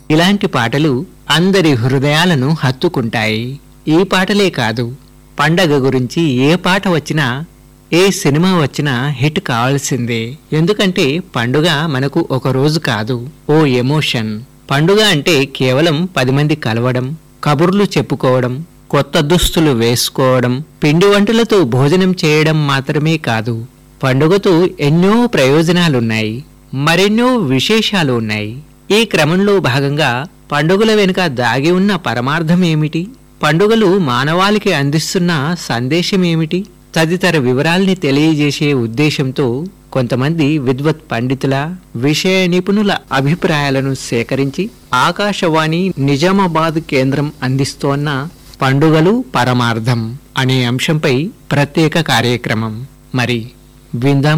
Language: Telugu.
ఇలాంటి పాటలు అందరి హృదయాలను హత్తుకుంటాయి ఈ పాటలే కాదు పండగ గురించి ఏ పాట వచ్చినా ఏ సినిమా వచ్చినా హిట్ కావాల్సిందే ఎందుకంటే పండుగ మనకు ఒక రోజు కాదు ఓ ఎమోషన్ పండుగ అంటే కేవలం పది మంది కలవడం కబుర్లు చెప్పుకోవడం కొత్త దుస్తులు వేసుకోవడం పిండి వంటలతో భోజనం చేయడం మాత్రమే కాదు పండుగతో ఎన్నో ప్రయోజనాలున్నాయి మరెన్నో విశేషాలు ఉన్నాయి ఈ క్రమంలో భాగంగా పండుగల వెనుక దాగి ఉన్న పరమార్థం ఏమిటి పండుగలు మానవాళికి అందిస్తున్న సందేశం ఏమిటి తదితర వివరాల్ని తెలియజేసే ఉద్దేశంతో కొంతమంది విద్వత్ పండితుల విషయ నిపుణుల అభిప్రాయాలను సేకరించి ఆకాశవాణి నిజామాబాద్ కేంద్రం అందిస్తోన్న పండుగలు పరమార్థం అనే అంశంపై ప్రత్యేక కార్యక్రమం మరి విందాం